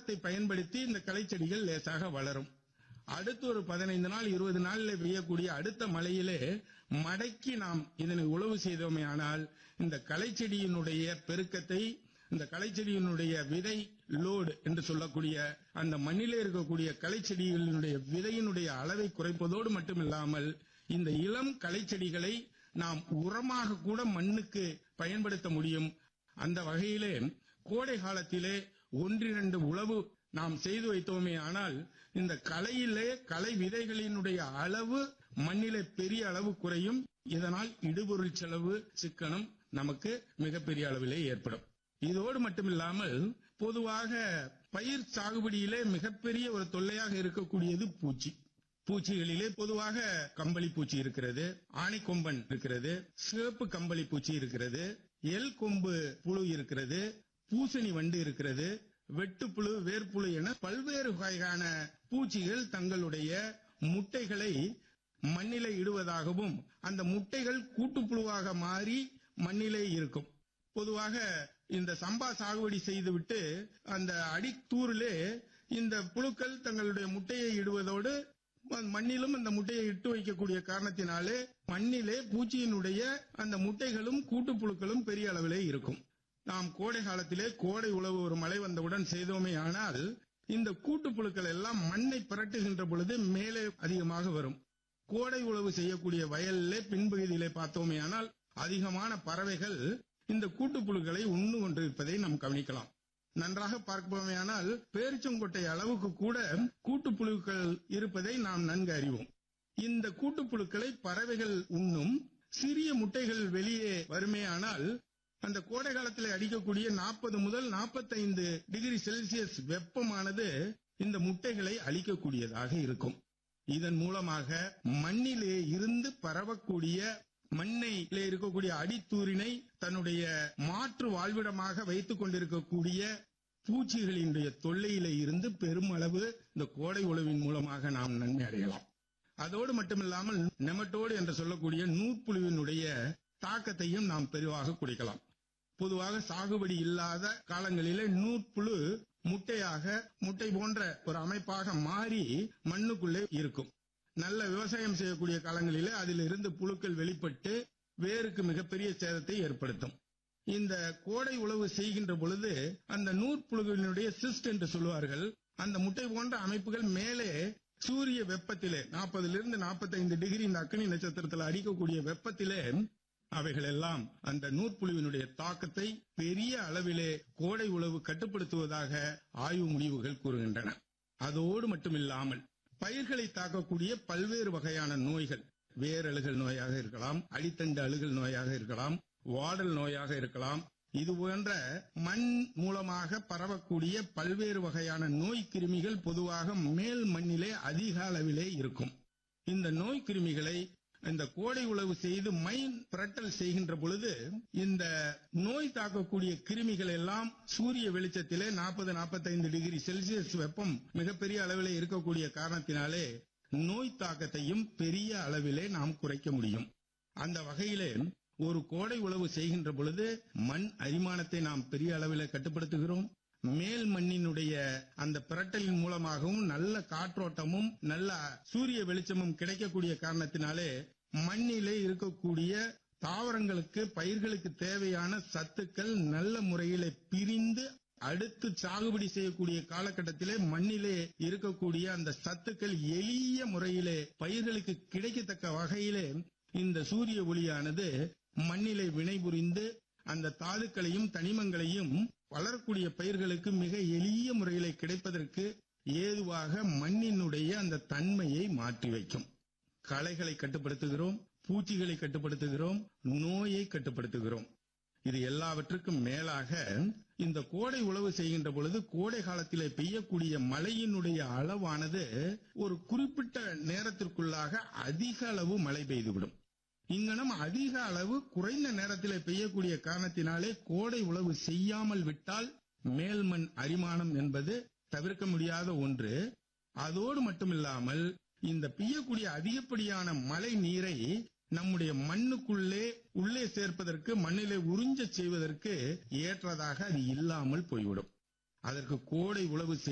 உரத்தை பயன்படுத்தி இந்த களைச்செடிகள் லேசாக வளரும் அடுத்து ஒரு பதினைந்து நாள் இருபது நாள்ல பெய்யக்கூடிய அடுத்த மழையிலே மடக்கி நாம் இதனை உழவு செய்தோமே ஆனால் இந்த களைச்செடியினுடைய பெருக்கத்தை இந்த களைச்செடியினுடைய விதை லோடு என்று சொல்லக்கூடிய அந்த மண்ணிலே இருக்கக்கூடிய களைச்செடிகளினுடைய விதையினுடைய அளவை குறைப்பதோடு மட்டுமில்லாமல் இந்த இளம் களைச்செடிகளை நாம் உரமாக கூட மண்ணுக்கு பயன்படுத்த முடியும் அந்த வகையிலே கோடை காலத்திலே ஒன்றிரண்டு உழவு நாம் செய்து வைத்தோமே ஆனால் இந்த களையிலே களை விதைகளினுடைய அளவு மண்ணிலே பெரிய அளவு குறையும் இதனால் இடுபொருள் செலவு சிக்கனம் நமக்கு மிகப்பெரிய அளவிலே ஏற்படும் இதோடு மட்டுமில்லாமல் பொதுவாக பயிர் சாகுபடியிலே மிகப்பெரிய ஒரு தொல்லையாக இருக்கக்கூடியது பூச்சி பூச்சிகளிலே பொதுவாக கம்பளி பூச்சி இருக்கிறது ஆணைக்கொம்பன் இருக்கிறது சிவப்பு கம்பளி பூச்சி இருக்கிறது எல் கொம்பு புழு இருக்கிறது பூசணி வண்டு இருக்கிறது வெட்டுப்புழு வேர்ப்புழு என பல்வேறு வகையான பூச்சிகள் தங்களுடைய முட்டைகளை மண்ணிலே இடுவதாகவும் அந்த முட்டைகள் கூட்டுப்புழுவாக மாறி மண்ணிலே இருக்கும் பொதுவாக இந்த சம்பா சாகுபடி செய்துவிட்டு அந்த அடித்தூரிலே இந்த புழுக்கள் தங்களுடைய முட்டையை இடுவதோடு மண்ணிலும் அந்த முட்டையை இட்டு வைக்கக்கூடிய காரணத்தினாலே மண்ணிலே பூச்சியினுடைய அந்த முட்டைகளும் கூட்டுப்புழுக்களும் பெரிய அளவிலே இருக்கும் நாம் கோடை காலத்திலே கோடை உழவு ஒரு மழை வந்தவுடன் செய்தோமே ஆனால் இந்த கூட்டுப்புழுக்கள் எல்லாம் மண்ணை புரட்டுகின்ற பொழுது மேலே அதிகமாக வரும் கோடை உழவு செய்யக்கூடிய வயலிலே பின்பகுதியிலே பார்த்தோமே ஆனால் அதிகமான பறவைகள் இந்த கூட்டுப்புழுக்களை உண்ணு கொண்டிருப்பதை நாம் கவனிக்கலாம் நன்றாக பார்ப்போமேயானால் பேரிச்சங்கொட்டை அளவுக்கு கூட கூட்டுப்புழுக்கள் இருப்பதை நாம் நன்கு அறிவோம் இந்த கூட்டுப்புழுக்களை பறவைகள் உண்ணும் சிறிய முட்டைகள் வெளியே வருமேயானால் அந்த கோடை காலத்தில் அடிக்கக்கூடிய நாற்பது முதல் நாற்பத்தைந்து டிகிரி செல்சியஸ் வெப்பமானது இந்த முட்டைகளை அழிக்கக்கூடியதாக இருக்கும் இதன் மூலமாக மண்ணிலே இருந்து பரவக்கூடிய மண்ணிலே இருக்கக்கூடிய அடித்தூரினை தன்னுடைய மாற்று வாழ்விடமாக வைத்துக் கொண்டிருக்கக்கூடிய பூச்சிகளினுடைய தொல்லையில இருந்து பெருமளவு இந்த கோடை உழவின் மூலமாக நாம் நன்மை அடையலாம் அதோடு மட்டுமில்லாமல் நெமட்டோடு என்று சொல்லக்கூடிய நூற்புழுவினுடைய தாக்கத்தையும் நாம் பெரிவாக குடிக்கலாம் பொதுவாக சாகுபடி இல்லாத காலங்களிலே நூற்புழு முட்டையாக முட்டை போன்ற ஒரு அமைப்பாக மாறி மண்ணுக்குள்ளே இருக்கும் நல்ல விவசாயம் செய்யக்கூடிய காலங்களிலே அதில் இருந்து புழுக்கள் வெளிப்பட்டு வேருக்கு மிகப்பெரிய சேதத்தை ஏற்படுத்தும் இந்த கோடை உழவு செய்கின்ற பொழுது அந்த நூற்புழுவினுடைய சிஸ்ட் என்று சொல்லுவார்கள் அந்த முட்டை போன்ற அமைப்புகள் மேலே சூரிய வெப்பத்திலே நாற்பதிலிருந்து நாற்பத்தைந்து டிகிரி இந்த அக்னி நட்சத்திரத்தில் அடிக்கக்கூடிய வெப்பத்திலே அவைகள் எல்லாம் அந்த நூற்புழுவினுடைய தாக்கத்தை பெரிய அளவிலே கோடை உழவு கட்டுப்படுத்துவதாக ஆய்வு முடிவுகள் கூறுகின்றன அதோடு மட்டுமில்லாமல் பயிர்களை தாக்கக்கூடிய பல்வேறு வகையான நோய்கள் வேரழுகல் நோயாக இருக்கலாம் அடித்தண்டு அழுகல் நோயாக இருக்கலாம் வாடல் நோயாக இருக்கலாம் இது போன்ற மண் மூலமாக பரவக்கூடிய பல்வேறு வகையான நோய் கிருமிகள் பொதுவாக மேல் மண்ணிலே அதிக அளவிலே இருக்கும் இந்த நோய் கிருமிகளை இந்த கோடை உழவு செய்து மைன் புரட்டல் செய்கின்ற பொழுது இந்த நோய் தாக்கக்கூடிய கிருமிகள் எல்லாம் சூரிய வெளிச்சத்திலே நாற்பது நாற்பத்தைந்து டிகிரி செல்சியஸ் வெப்பம் மிகப்பெரிய அளவிலே இருக்கக்கூடிய காரணத்தினாலே நோய் தாக்கத்தையும் பெரிய அளவிலே நாம் குறைக்க முடியும் அந்த வகையிலே ஒரு கோடை உழவு செய்கின்ற பொழுது மண் அரிமானத்தை நாம் பெரிய அளவிலே கட்டுப்படுத்துகிறோம் மேல் மண்ணினுடைய அந்த பிரட்டலின் மூலமாகவும் நல்ல காற்றோட்டமும் நல்ல சூரிய வெளிச்சமும் கிடைக்கக்கூடிய காரணத்தினாலே மண்ணிலே இருக்கக்கூடிய தாவரங்களுக்கு பயிர்களுக்கு தேவையான சத்துக்கள் நல்ல முறையிலே பிரிந்து அடுத்து சாகுபடி செய்யக்கூடிய காலகட்டத்திலே மண்ணிலே இருக்கக்கூடிய அந்த சத்துக்கள் எளிய முறையிலே பயிர்களுக்கு கிடைக்கத்தக்க வகையிலே இந்த சூரிய ஒளியானது மண்ணிலே வினைபுரிந்து அந்த தாதுக்களையும் தனிமங்களையும் வளரக்கூடிய பயிர்களுக்கு மிக எளிய முறையிலே கிடைப்பதற்கு ஏதுவாக மண்ணினுடைய அந்த தன்மையை மாற்றி வைக்கும் களைகளை கட்டுப்படுத்துகிறோம் பூச்சிகளை கட்டுப்படுத்துகிறோம் நோயை கட்டுப்படுத்துகிறோம் இது எல்லாவற்றுக்கும் மேலாக இந்த கோடை உழவு செய்கின்ற பொழுது கோடை காலத்திலே பெய்யக்கூடிய மழையினுடைய அளவானது ஒரு குறிப்பிட்ட நேரத்திற்குள்ளாக அதிக அளவு மழை பெய்துவிடும் இங்கனம் அதிக அளவு குறைந்த நேரத்திலே பெய்யக்கூடிய காரணத்தினாலே கோடை உழவு செய்யாமல் விட்டால் மேல்மண் அரிமானம் என்பது தவிர்க்க முடியாத ஒன்று அதோடு மட்டுமில்லாமல் இந்த பெய்யக்கூடிய அதிகப்படியான மழை நீரை நம்முடைய மண்ணுக்குள்ளே உள்ளே சேர்ப்பதற்கு மண்ணிலே உறிஞ்ச செய்வதற்கு ஏற்றதாக அது இல்லாமல் போய்விடும் அதற்கு கோடை உழவு